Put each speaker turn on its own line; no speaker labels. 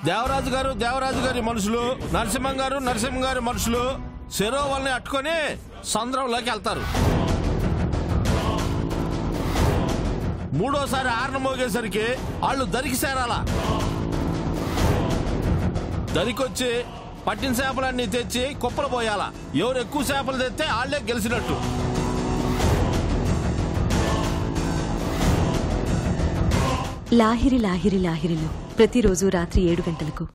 దేవరాజు గారు దేవరాజు గారి మనుషులు నరసింహం గారు నరసింహం గారి మనుషులు చెరో వాళ్ళని అట్టుకొని సంద్రంలోకి వెళ్తారు మూడోసారి ఆరణ మోగేసరికి వాళ్ళు దరికి సేరాల దరికొచ్చి పట్టిన చేపలన్నీ తెచ్చి కుప్పలు పోయాలా ఎవరు ఎక్కువ చేపలు తెస్తే వాళ్ళే గెలిచినట్టు
లాహిరి లాహిరి లాహిరిలో ప్రతిరోజు రాత్రి ఏడు గంటలకు